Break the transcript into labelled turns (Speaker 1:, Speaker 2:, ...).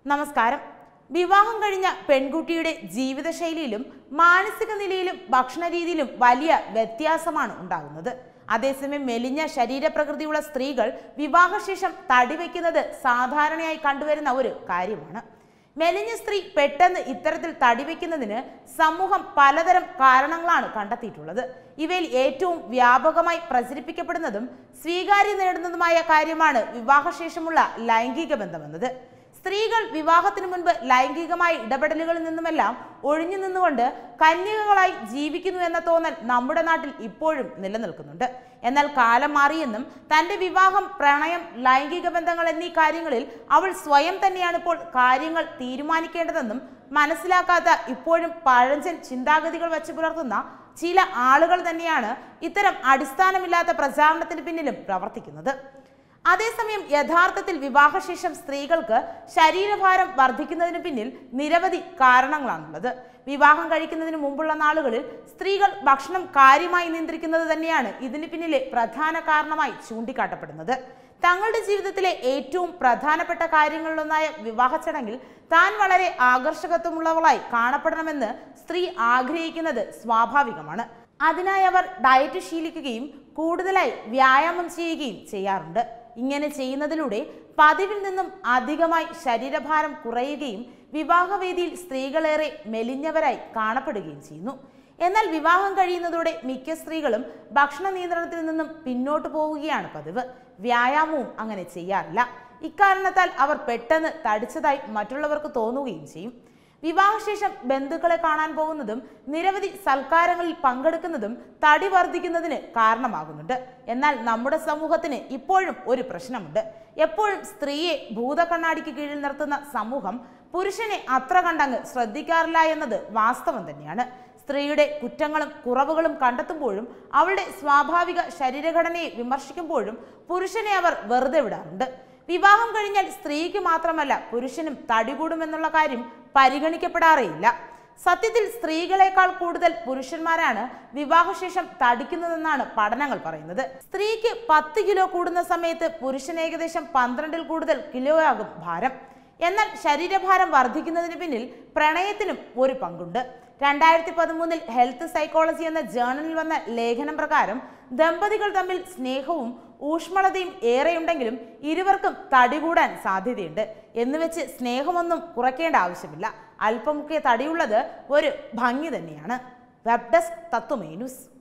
Speaker 1: നമസ്കാരം വിവാഹം കഴിഞ്ഞ പെൺകുട്ടിയുടെ ജീവിതശൈലിയിലും മാനസിക നിലയിലും ഭക്ഷണ രീതിയിലും വലിയ വ്യത്യാസമാണ് ഉണ്ടാകുന്നത് അതേസമയം മെലിഞ്ഞ ശരീരപ്രകൃതിയുള്ള സ്ത്രീകൾ വിവാഹശേഷം തടി വയ്ക്കുന്നത് സാധാരണയായി കണ്ടുവരുന്ന ഒരു കാര്യമാണ് മെലിഞ്ഞ സ്ത്രീ പെട്ടെന്ന് ഇത്തരത്തിൽ തടി വയ്ക്കുന്നതിന് സമൂഹം പലതരം കാരണങ്ങളാണ് കണ്ടെത്തിയിട്ടുള്ളത് ഇവയിൽ ഏറ്റവും വ്യാപകമായി പ്രചരിപ്പിക്കപ്പെടുന്നതും സ്വീകാര്യം നേടുന്നതുമായ കാര്യമാണ് വിവാഹശേഷമുള്ള ലൈംഗിക ബന്ധമെന്നത് സ്ത്രീകൾ വിവാഹത്തിന് മുൻപ് ലൈംഗികമായ ഇടപെടലുകളിൽ നിന്നുമെല്ലാം ഒഴിഞ്ഞു നിന്നുകൊണ്ട് കന്യകകളായി ജീവിക്കുന്നു എന്ന തോന്നൽ നമ്മുടെ നാട്ടിൽ ഇപ്പോഴും നിലനിൽക്കുന്നുണ്ട് എന്നാൽ കാലം മാറിയെന്നും തന്റെ വിവാഹം പ്രണയം ലൈംഗിക ബന്ധങ്ങൾ എന്നീ കാര്യങ്ങളിൽ അവൾ സ്വയം തന്നെയാണ് ഇപ്പോൾ കാര്യങ്ങൾ തീരുമാനിക്കേണ്ടതെന്നും മനസ്സിലാക്കാത്ത ഇപ്പോഴും പഴഞ്ചൻ ചിന്താഗതികൾ വെച്ച് പുലർത്തുന്ന ചില ആളുകൾ തന്നെയാണ് ഇത്തരം അടിസ്ഥാനമില്ലാത്ത പ്രചാരണത്തിന് പിന്നിലും പ്രവർത്തിക്കുന്നത് അതേസമയം യഥാർത്ഥത്തിൽ വിവാഹശേഷം സ്ത്രീകൾക്ക് ശരീരഭാരം വർദ്ധിക്കുന്നതിന് പിന്നിൽ നിരവധി കാരണങ്ങളാണുള്ളത് വിവാഹം കഴിക്കുന്നതിന് മുമ്പുള്ള നാളുകളിൽ സ്ത്രീകൾ ഭക്ഷണം കാര്യമായി നിയന്ത്രിക്കുന്നത് തന്നെയാണ് ഇതിന് പിന്നിലെ പ്രധാന കാരണമായി ചൂണ്ടിക്കാട്ടപ്പെടുന്നത് തങ്ങളുടെ ജീവിതത്തിലെ ഏറ്റവും പ്രധാനപ്പെട്ട കാര്യങ്ങളിലൊന്നായ വിവാഹ ചടങ്ങിൽ താൻ വളരെ ആകർഷകത്വമുള്ളവളായി കാണപ്പെടണമെന്ന് സ്ത്രീ ആഗ്രഹിക്കുന്നത് സ്വാഭാവികമാണ് അതിനായി അവർ ഡയറ്റ് ശീലിക്കുകയും കൂടുതലായി വ്യായാമം ചെയ്യുകയും ചെയ്യാറുണ്ട് ഇങ്ങനെ ചെയ്യുന്നതിലൂടെ പതിവിൽ നിന്നും അധികമായി ശരീരഭാരം കുറയുകയും വിവാഹവേദിയിൽ സ്ത്രീകളേറെ മെലിഞ്ഞവരായി കാണപ്പെടുകയും ചെയ്യുന്നു എന്നാൽ വിവാഹം കഴിയുന്നതോടെ മിക്ക സ്ത്രീകളും ഭക്ഷണ നിയന്ത്രണത്തിൽ നിന്നും പിന്നോട്ട് പോവുകയാണ് പതിവ് വ്യായാമവും അങ്ങനെ ചെയ്യാറില്ല ഇക്കാരണത്താൽ അവർ പെട്ടെന്ന് തടിച്ചതായി മറ്റുള്ളവർക്ക് തോന്നുകയും ചെയ്യും വിവാഹശേഷം ബന്ധുക്കളെ കാണാൻ പോകുന്നതും നിരവധി സൽക്കാരങ്ങളിൽ പങ്കെടുക്കുന്നതും തടി വർദ്ധിക്കുന്നതിന് കാരണമാകുന്നുണ്ട് എന്നാൽ നമ്മുടെ സമൂഹത്തിന് ഇപ്പോഴും ഒരു പ്രശ്നമുണ്ട് എപ്പോഴും സ്ത്രീയെ ഭൂതക്കണ്ണാടിക്ക് കീഴിൽ നിർത്തുന്ന സമൂഹം പുരുഷനെ അത്ര കണ്ടങ്ങ് ശ്രദ്ധിക്കാറില്ല എന്നത് വാസ്തവം തന്നെയാണ് സ്ത്രീയുടെ കുറ്റങ്ങളും കുറവുകളും കണ്ടെത്തുമ്പോഴും അവളുടെ സ്വാഭാവിക ശരീരഘടനയെ വിമർശിക്കുമ്പോഴും പുരുഷനെ അവർ വെറുതെ വിടാറുണ്ട് വിവാഹം കഴിഞ്ഞാൽ സ്ത്രീക്ക് മാത്രമല്ല പുരുഷനും തടി കൂടുമെന്നുള്ള കാര്യം പരിഗണിക്കപ്പെടാറേയില്ല സത്യത്തിൽ സ്ത്രീകളെക്കാൾ കൂടുതൽ പുരുഷന്മാരാണ് വിവാഹശേഷം തടിക്കുന്നതെന്നാണ് പഠനങ്ങൾ പറയുന്നത് സ്ത്രീക്ക് പത്ത് കിലോ കൂടുന്ന സമയത്ത് പുരുഷൻ ഏകദേശം പന്ത്രണ്ടിൽ കൂടുതൽ കിലോയാകും ഭാരം എന്നാൽ ശരീരഭാരം വർദ്ധിക്കുന്നതിന് പിന്നിൽ പ്രണയത്തിനും ഒരു പങ്കുണ്ട് രണ്ടായിരത്തി പതിമൂന്നിൽ ഹെൽത്ത് സൈക്കോളജി എന്ന ജേണലിൽ വന്ന ലേഖനം പ്രകാരം ദമ്പതികൾ തമ്മിൽ സ്നേഹവും ഊഷ്മളതയും ഏറെയുണ്ടെങ്കിലും ഇരുവർക്കും തടി കൂടാൻ സാധ്യതയുണ്ട് എന്നുവെച്ച് സ്നേഹമൊന്നും കുറയ്ക്കേണ്ട ആവശ്യമില്ല അല്പമൊക്കെ തടിയുള്ളത് ഒരു ഭംഗി തന്നെയാണ് വെബ് ഡെസ്ക് തത്വമേ ന്യൂസ്